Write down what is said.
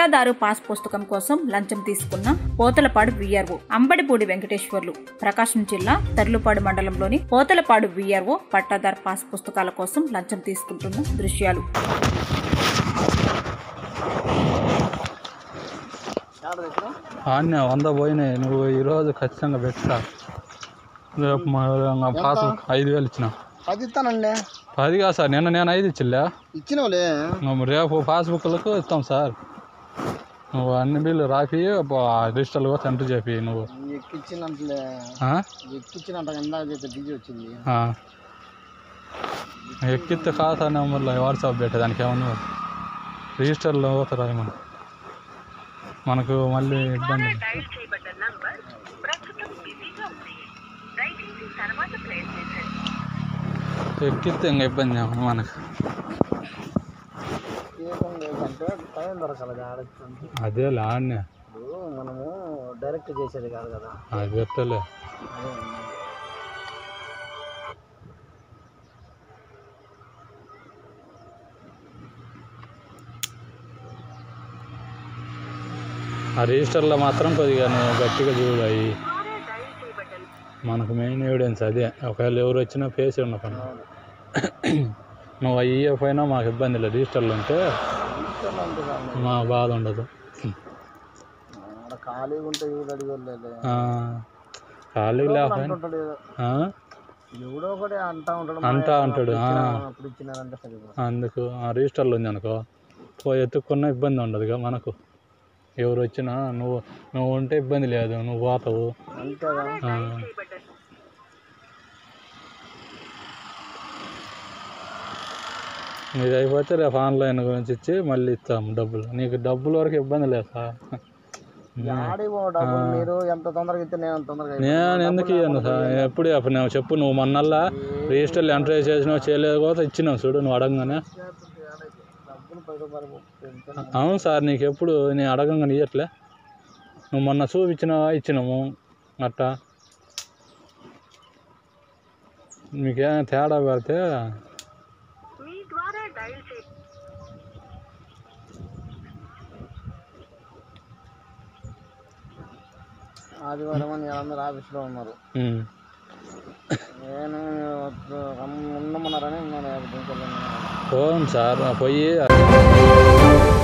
పట్టాదారు పాస్ పుస్తకం కోసం లంచం తీసుకున్న పోతలపాడు వీఆర్ఓ అంబడిపూడి వెంకటేశ్వర్లు ప్రకాశం జిల్లా తర్లుపాడు మండలంలోని పోతలపాడు వీఆర్ఓ పట్టాదారు పాస్ పుస్తకాల కోసం లంచం తీసుకుంటున్న దృశ్యాలు ఆన్య వంద పోయినాయి నువ్వు ఈరోజు ఖచ్చితంగా పెట్టురా రేపు మా నా పాస్బుక్ ఐదు వేలు ఇచ్చిన పది ఇస్తానండి పది కాదు సార్ నిన్న నేను ఐదు ఇచ్చిలే ఇచ్చినవులే నువ్వు రేపు పాస్బుక్లకు ఇస్తాం సార్ నువ్వు అన్ని బిల్లు రాపి రిజిస్టర్లు కూడా సెంటర్ చేపి నువ్వు ఎక్కిచ్చినట్లే ఆ? ఎక్కిచ్చినట్ట ఇందాక అయితే బిజీ వచ్చింది ఆ. ఎక్కితే ఖాతా నెంబర్లో వాట్సాప్ పెట్టే దానికి ఏమన్నా రిజిస్టర్లో పోతారా మనం మనకు మళ్ళీ ఇబ్బంది డయల్ చేయబడ్డ నంబర్ ప్రస్తుతం బిజీగా ఉంది దయచేసి తర్వాత ప్రయత్నించండి ఎక్కితే ఇంకా ఇబ్బంది ఏమన్నా మనకు ఏం లేదంటే టైం దొరకాలి ఆడచ్చు అదే లాన్నే ఇప్పుడు మనము డైరెక్ట్ చేసేది కాదు కదా అది పెట్టలే అదే ఆ రిజిస్టర్లో మాత్రం కొద్దిగా నువ్వు గట్టిగా చూడు అవి ద్వారా డయల్ చేయబడ్డ మనకు మెయిన్ ఎవిడెన్స్ అదే ఒకవేళ ఎవరు వచ్చినా ఫేస్ ఉండకుండా నువ్వు అవి ఇవ్వకపోయినా మాకు ఇబ్బంది లేదు రిజిస్టర్లో ఉంటే ఇష్టంలో ఉంటుంది కానీ మా బాధ ఉండదు ఆడ ఖాళీగా ఉంటే ఎవడు అడిగోలేదు ఆ, ఖాళీ లేకపోయినా అంటుంటాడు ఏదో. ఆ? ఎవడో ఒకటి అంటా ఉంటాడు అంటా ఉంటాడు, ఆ. అప్పుడు ఇచ్చినారంటే సరిపోతుంది అందుకు ఆ రిజిస్టర్లో ఉంది అనుకో పోయి ఎత్తుక్కున్న ఇబ్బంది ఉండదుగా మనకు ఎవరు వచ్చినా నువ్వు నువ్వు ఉంటే ఇబ్బంది లేదు నువ్వు పోతావు అంతేగా ఆ, చేయబడ్డ ఇది అయిపోతే రేపు ఆన్లైన్ గురించి ఇచ్చి మళ్ళీ ఇస్తాము డబ్బులు నీకు డబ్బుల వరకు ఇబ్బంది లేదు సార్ ఆడి డబ్బులు మీరు ఎంత తొందరగా ఇస్తే నేను అంత తొందరగా నేను ఎందుకు ఇవ్వను సార్ ఎప్పుడు చెప్పను నేను చెప్పు నువ్వు మొన్నల్లా రిజిస్టర్లు ఎంటర్ చేసినావు చేయలేదు కూడా ఇచ్చినావు చూడు నువ్వు అడగగానే డబ్బులు పది రూపాయలు పెంచాను. అవును సార్ నీకు ఎప్పుడు నేను అడగంగానే ఇవ్వట్లే నువ్వు మొన్న చూపించినావా ఇచ్చినాము అట్టా మీకేమైనా తేడా పెడితే మీ ద్వారా డయల్ చేయ ఆదివారం అని అందరూ ఆఫీస్లో ఉన్నారు ఉమ్, నేను ఉండమన్నారని నేను పోను సార్ పోయి